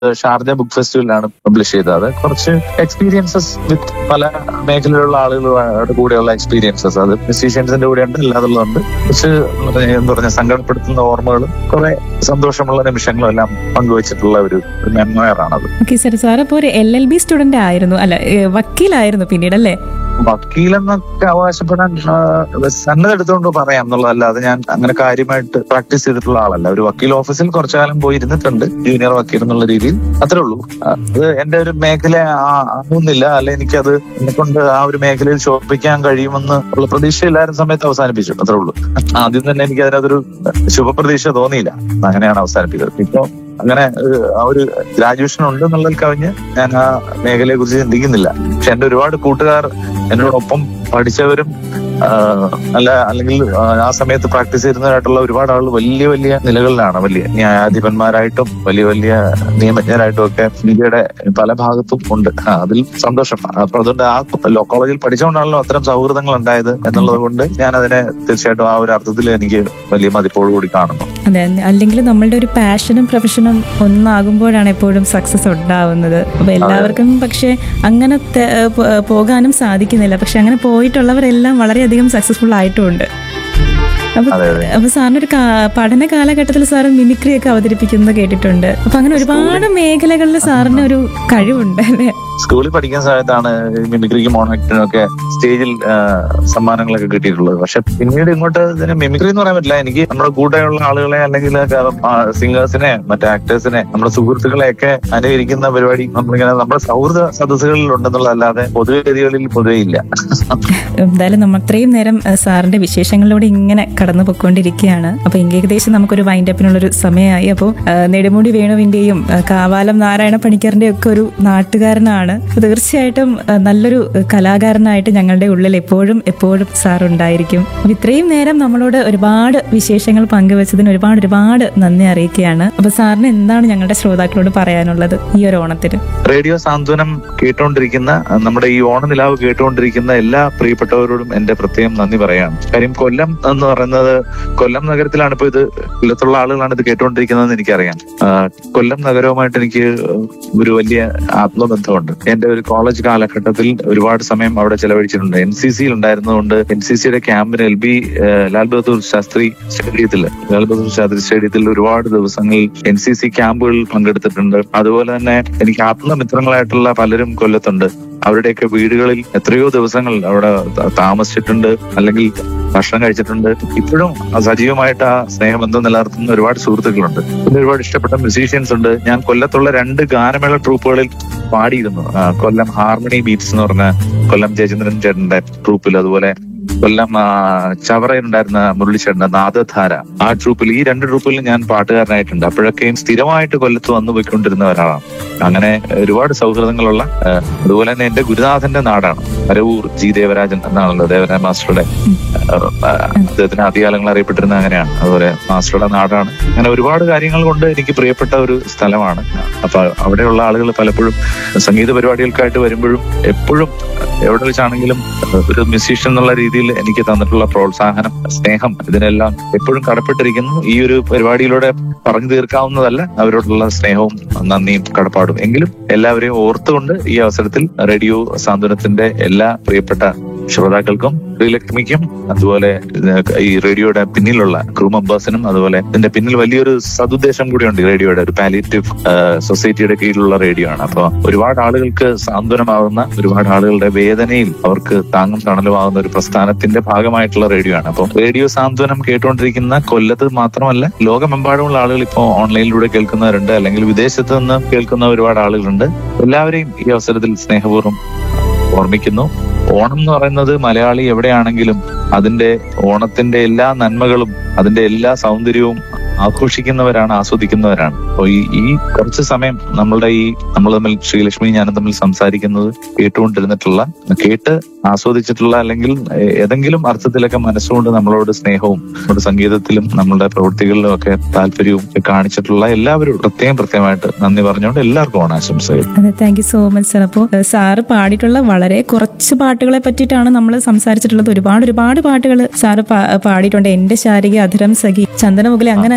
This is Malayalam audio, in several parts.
ഷാർജ ബുക്ക് ഫെസ്റ്റിവലിലാണ് പബ്ലിഷ് ചെയ്തത് അത് കുറച്ച് എക്സ്പീരിയൻസസ് വിത്ത് പല മേഖലയിലുള്ള ആളുകളുടെ കൂടെയുള്ള എക്സ്പീരിയൻസസ് അത് മ്യൂസീഷ്യൻസിന്റെ കൂടെ ഉണ്ട് അല്ലാതുള്ളതുണ്ട് കുറച്ച് എന്താ പറഞ്ഞ സങ്കടപ്പെടുത്തുന്ന ഓർമ്മകളും കുറെ സന്തോഷമുള്ള നിമിഷങ്ങളും എല്ലാം പങ്കുവച്ചിട്ടുള്ള ഒരു മെമ്മോയറാണത് ഓക്കെ സാർ സാർ അപ്പോൾ ഒരു എൽ എൽ ബി സ്റ്റുഡന്റ് ആയിരുന്നു അല്ല ഏ, വക്കീലായിരുന്നു പിന്നീട് അല്ലേ വക്കീലെന്നൊക്കെ അവകാശപ്പെടാൻ ആ, സന്നദ്ധ എടുത്തുകൊണ്ട് പറയാം എന്നുള്ളതല്ലാതെ ഞാൻ അങ്ങനെ കാര്യമായിട്ട് പ്രാക്ടീസ് ചെയ്തിട്ടുള്ള ആളല്ല ഒരു വക്കീൽ ഓഫീസിൽ കുറച്ചു കാലം പോയി ഇരുന്നിട്ടുണ്ട് ജൂനിയർ വക്കീൽ എന്നുള്ള രീതിയിൽ അത്രേ ഉള്ളൂ ആ, അത് എന്റെ ഒരു മേഖല ആ- ആവുന്നില്ല അല്ലെ എനിക്കത് എന്നെ കൊണ്ട് ആ ഒരു മേഖലയിൽ ശോഭിക്കാൻ കഴിയുമെന്ന് ഉള്ള പ്രതീക്ഷയില്ലായിരുന്ന സമയത്ത് അവസാനിപ്പിച്ചു അത്രേ ഉള്ളൂ ആദ്യം തന്നെ എനിക്ക് അതിനകത്തൊരു ശുഭപ്രതീക്ഷ തോന്നിയില്ല അങ്ങനെയാണ് അവസാനിപ്പിച്ചത് ഇപ്പൊ അങ്ങനെ ഒരു ആ ഒരു ഗ്രാജുവേഷൻ ഉണ്ട് എന്നുള്ളതിൽ കവിഞ്ഞ് ഞാൻ ആ മേഖലയെ കുറിച്ച് ചിന്തിക്കുന്നില്ല പക്ഷെ എന്റെ ഒരുപാട് കൂട്ടുകാർ എന്നോടൊപ്പം പഠിച്ചവരും ആ, അല്ല അല്ലെങ്കിൽ ആ, ആ സമയത്ത് പ്രാക്ടീസ് ചെയ്യുന്നതായിട്ടുള്ള ഒരുപാട് ആളുകൾ വലിയ വലിയ നിലകളിലാണ് വലിയ ന്യായാധിപന്മാരായിട്ടും വലിയ വലിയ നിയമജ്ഞരായിട്ടും ഒക്കെ ഇന്ത്യയുടെ പല ഭാഗത്തും ഉണ്ട് ആ, അതിൽ സന്തോഷം അപ്പൊ അതുകൊണ്ട് ആ ലോ കോളേജിൽ പഠിച്ചുകൊണ്ടാണല്ലോ അത്തരം സൗഹൃദങ്ങൾ ഉണ്ടായത് എന്നുള്ളത് കൊണ്ട് ഞാൻ അതിനെ തീർച്ചയായിട്ടും ആ ഒരു അർത്ഥത്തിൽ എനിക്ക് വലിയ മതിപ്പോടുകൂടി കാണുന്നു അതെ അല്ലെങ്കിൽ നമ്മളുടെ ഒരു പാഷനും പ്രൊഫഷനും ഒന്നാകുമ്പോഴാണ് എപ്പോഴും സക്സസ് ഉണ്ടാവുന്നത് അപ്പൊ എല്ലാവർക്കും പക്ഷെ അങ്ങനെ തെ- പോ- പോകാനും സാധിക്കുന്നില്ല പക്ഷെ അങ്ങനെ പോയിട്ടുള്ളവരെല്ലാം വളരെയധികം സക്സസ്ഫുൾ ആയിട്ടുമുണ്ട് അപ്പൊ അതെ അതെ അപ്പൊ സാറിന് ഒരു കാ- പഠന കാലഘട്ടത്തിൽ സാറ് മിമിക്രി ഒക്കെ അവതരിപ്പിക്കുന്നത് കേട്ടിട്ടുണ്ട് അപ്പൊ അങ്ങനെ ഒരുപാട് മേഖലകളിൽ സാറിന് ഒരു കഴിവുണ്ട് അല്ലേ സ്കൂളിൽ പഠിക്കുന്ന സമയത്താണ് ഈ മിമിക്രിക്കും മോണാക്ടിനും ഒക്കെ സ്റ്റേജിൽ ആ, സമ്മാനങ്ങളൊക്കെ കിട്ടിയിട്ടുള്ളത് പക്ഷെ പിന്നീട് ഇങ്ങോട്ട് ഇതിന് മിമിക്രി എന്ന് പറയാൻ പറ്റില്ല എനിക്ക് നമ്മുടെ കൂടെയുള്ള ആളുകളെ അല്ലെങ്കിൽ സിംഗേഴ്സിനെ മറ്റേ ആക്ടേഴ്സിനെ നമ്മുടെ സുഹൃത്തുക്കളെ ഒക്കെ അനുകരിക്കുന്ന പരിപാടി നമ്മളിങ്ങനെ നമ്മുടെ സൗഹൃദ സദസ്സുകളിൽ ഉണ്ടെന്നുള്ളതല്ലാതെ പൊതുവേദികളിൽ പൊതുവേ ഇല്ല എന്തായാലും നമ്മൾ അത്രയും നേരം ആ, സാറിന്റെ വിശേഷങ്ങളിലൂടെ ഇങ്ങനെ കടന്നു പൊയ്ക്കൊണ്ടിരിക്കുകയാണ് അപ്പൊ ഇങ്ങ് ഏകദേശം നമുക്കൊരു വൈൻഡപ്പിനുള്ളൊരു സമയമായി അപ്പോൾ നെടുമുടി വേണുവിന്റെയും ആ, കാവാലം നാരായണ പണിക്കറിന്റെയും ഒക്കെ ഒരു നാട്ടുകാരനാണ് അപ്പൊ തീർച്ചയായിട്ടും ആ, നല്ലൊരു ആ, കലാകാരനായിട്ട് ഞങ്ങളുടെ ഉള്ളിൽ എപ്പോഴും എപ്പോഴും സാർ ഉണ്ടായിരിക്കും അപ്പൊ ഇത്രയും നേരം നമ്മളോട് ഒരുപാട് വിശേഷങ്ങൾ പങ്കുവച്ചതിന് ഒരുപാട് ഒരുപാട് നന്ദി അറിയിക്കുകയാണ് അപ്പൊ സാറിന് എന്താണ് ഞങ്ങളുടെ ശ്രോതാക്കളോട് പറയാനുള്ളത് ഈ ഒരു ഓണത്തിന് റേഡിയോ സാന്ത്വനം കേട്ടുകൊണ്ടിരിക്കുന്ന അഹ് നമ്മുടെ ഈ ഓണനിലാവ് കേട്ടുകൊണ്ടിരിക്കുന്ന എല്ലാ പ്രിയപ്പെട്ടവരോടും എന്റെ പ്രത്യേകം നന്ദി പറയാണ് കാര്യം കൊല്ലം എന്ന് പറയുന്നത് കൊല്ലം നഗരത്തിലാണ് ഇപ്പൊ ഇത് കൊല്ലത്തുള്ള ആളുകളാണ് ഇത് കേട്ടുകൊണ്ടിരിക്കുന്നതെന്ന് എനിക്കറിയാം ആഹ് കൊല്ലം നഗരവുമായിട്ട് എനിക്ക് ഒരു വലിയ ആത്മബന്ധമുണ്ട് എന്റെ ഒരു കോളേജ് കാലഘട്ടത്തിൽ ഒരുപാട് സമയം അവിടെ ചെലവഴിച്ചിട്ടുണ്ട് എൻ സി സിയിൽ ഉണ്ടായിരുന്നതുകൊണ്ട് എൻ സി സിയുടെ ക്യാമ്പിന് എൽ ബി ലാൽ ബഹദൂർ ശാസ്ത്രി സ്റ്റേഡിയത്തിൽ ലാൽ ബഹദൂർ ശാസ്ത്രി സ്റ്റേഡിയത്തിൽ ഒരുപാട് ദിവസങ്ങളിൽ എൻ സി സി ക്യാമ്പുകളിൽ പങ്കെടുത്തിട്ടുണ്ട് അതുപോലെ തന്നെ എനിക്ക് ആത്മമിത്രങ്ങളായിട്ടുള്ള പലരും കൊല്ലത്തുണ്ട് അവരുടെയൊക്കെ വീടുകളിൽ എത്രയോ ദിവസങ്ങൾ അവിടെ ത- താമസിച്ചിട്ടുണ്ട് അല്ലെങ്കിൽ ഭക്ഷണം കഴിച്ചിട്ടുണ്ട് ഇപ്പോഴും ആ സജീവമായിട്ട് ആ സ്നേഹബന്ധം നിലനിർത്തുന്ന ഒരുപാട് സുഹൃത്തുക്കളുണ്ട് പിന്നെ ഒരുപാട് ഇഷ്ടപ്പെട്ട മ്യൂസീഷ്യൻസ് ഉണ്ട് ഞാൻ കൊല്ലത്തുള്ള രണ്ട് ഗാനമേള ട്രൂപ്പുകളിൽ പാടിയിരുന്നു ആ, കൊല്ലം ഹാർമണി ബീറ്റ്സ് എന്ന് പറഞ്ഞ കൊല്ലം ജയചന്ദ്രൻ ചേട്ടന്റെ ട്രൂപ്പിൽ അതുപോലെ കൊല്ലം ആ, ചവറയിലുണ്ടായിരുന്ന മുരളിച്ചേട്ടന്റെ നാദധാര ആ ട്രൂപ്പിൽ ഈ രണ്ട് ട്രൂപ്പിൽ ഞാൻ പാട്ടുകാരനായിട്ടുണ്ട് അപ്പോഴൊക്കെയും സ്ഥിരമായിട്ട് കൊല്ലത്ത് വന്നു പോയിക്കൊണ്ടിരുന്ന ഒരാളാണ് അങ്ങനെ ഒരുപാട് സൗഹൃദങ്ങളുള്ള ആ, അതുപോലെ തന്നെ എന്റെ ഗുരുനാഥന്റെ നാടാണ് പരവൂർ ജി ദേവരാജൻ എന്നാണല്ലോ ദേവരാജൻ മാസ്റ്ററുടെ ആ, ആ, അദ്ദേഹത്തിന് ആദ്യകാലങ്ങൾ അറിയപ്പെട്ടിരുന്നത് അങ്ങനെയാണ് അതുപോലെ മാസ്റ്ററുടെ നാടാണ് അങ്ങനെ ഒരുപാട് കാര്യങ്ങൾ കൊണ്ട് എനിക്ക് പ്രിയപ്പെട്ട ഒരു സ്ഥലമാണ് അപ്പൊ അവിടെയുള്ള ആളുകൾ പലപ്പോഴും സംഗീത പരിപാടികൾക്കായിട്ട് വരുമ്പോഴും എപ്പോഴും എവിടെ വെച്ചാണെങ്കിലും ഒരു മ്യൂസീഷ്യൻ എന്നുള്ള രീതിയിൽ എനിക്ക് തന്നിട്ടുള്ള പ്രോത്സാഹനം സ്നേഹം ഇതിനെല്ലാം എപ്പോഴും കടപ്പെട്ടിരിക്കുന്നു ഈ ഒരു പരിപാടിയിലൂടെ പറഞ്ഞു തീർക്കാവുന്നതല്ല അവരോടുള്ള സ്നേഹവും നന്ദിയും കടപ്പാടും എങ്കിലും എല്ലാവരെയും ഓർത്തുകൊണ്ട് ഈ അവസരത്തിൽ റേഡിയോ സാന്ത്വനത്തിന്റെ എല്ലാ പ്രിയപ്പെട്ട ശ്രോതാക്കൾക്കും ശ്രീലക്ഷ്മിക്കും അതുപോലെ ഇത് ഈ റേഡിയോയുടെ പിന്നിലുള്ള ക്രൂ മെമ്പേഴ്സിനും അതുപോലെ ഇതിന്റെ പിന്നിൽ വലിയൊരു സതുദ്ദേശം കൂടിയുണ്ട് ഈ റേഡിയോയുടെ ഒരു പാലിയേറ്റീവ് സൊസൈറ്റിയുടെ കീഴിലുള്ള റേഡിയോ ആണ് അപ്പൊ ഒരുപാട് ആളുകൾക്ക് സാന്ത്വനമാകുന്ന ഒരുപാട് ആളുകളുടെ വേദനയിൽ അവർക്ക് താങ്ങും തണലുമാകുന്ന ഒരു പ്രസ്ഥാനത്തിന്റെ ഭാഗമായിട്ടുള്ള റേഡിയോ ആണ് അപ്പോൾ റേഡിയോ സാന്ത്വനം കേട്ടുകൊണ്ടിരിക്കുന്ന കൊല്ലത്ത് മാത്രമല്ല ലോകമെമ്പാടുമുള്ള ആളുകൾ ഇപ്പോൾ ഓൺലൈനിലൂടെ കേൾക്കുന്നവരുണ്ട് അല്ലെങ്കിൽ വിദേശത്ത് നിന്ന് കേൾക്കുന്ന ഒരുപാട് ആളുകളുണ്ട് എല്ലാവരെയും ഈ അവസരത്തിൽ സ്നേഹപൂർവ്വം ഓർമ്മിക്കുന്നു ഓണം എന്ന് പറയുന്നത് മലയാളി എവിടെയാണെങ്കിലും അതിന്റെ ഓണത്തിന്റെ എല്ലാ നന്മകളും അതിന്റെ എല്ലാ സൗന്ദര്യവും ആഘോഷിക്കുന്നവരാണ് ആസ്വദിക്കുന്നവരാണ് അപ്പോൾ ഈ ഈ കുറച്ച് സമയം നമ്മളുടെ ഈ നമ്മൾ തമ്മിൽ ശ്രീലക്ഷ്മി ഞാനും തമ്മിൽ സംസാരിക്കുന്നത് കേട്ടുകൊണ്ടിരുന്നിട്ടുള്ള കേട്ട് ആസ്വദിച്ചിട്ടുള്ള അല്ലെങ്കിൽ ഏ- ഏതെങ്കിലും അർത്ഥത്തിലൊക്കെ മനസ്സുകൊണ്ട് നമ്മളോട് സ്നേഹവും നമ്മുടെ സംഗീതത്തിലും നമ്മളുടെ പ്രവൃത്തികളിലും ഒക്കെ താല്പര്യവും ഒക്കെ കാണിച്ചിട്ടുള്ള എല്ലാവരും പ്രത്യേകം പ്രത്യേകമായിട്ട് നന്ദി പറഞ്ഞുകൊണ്ട് എല്ലാവർക്കും ഓണാശംസകൾ അതെ thank you so much sir അപ്പോൾ സാറ് പാടിയിട്ടുള്ള വളരെ കുറച്ച് പാട്ടുകളെ പറ്റിയിട്ടാണ് നമ്മൾ സംസാരിച്ചിട്ടുള്ളത് ഒരുപാട് ഒരുപാട് പാട്ടുകൾ സാറ് പാ- പാടിയിട്ടുണ്ട് എന്റെ ശാരിക അധരം സഖി ചന്ദനമുഖലി അങ്ങനെ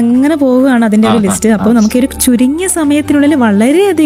അങ്ങനെ പോവുകയാണ് അതിന്റെ ഒരു ലിസ്റ്റ് അപ്പോൾ നമുക്ക് ഒരു ചുരുങ്ങിയ സമയത്തിനുള്ളിൽ വളരെയധികം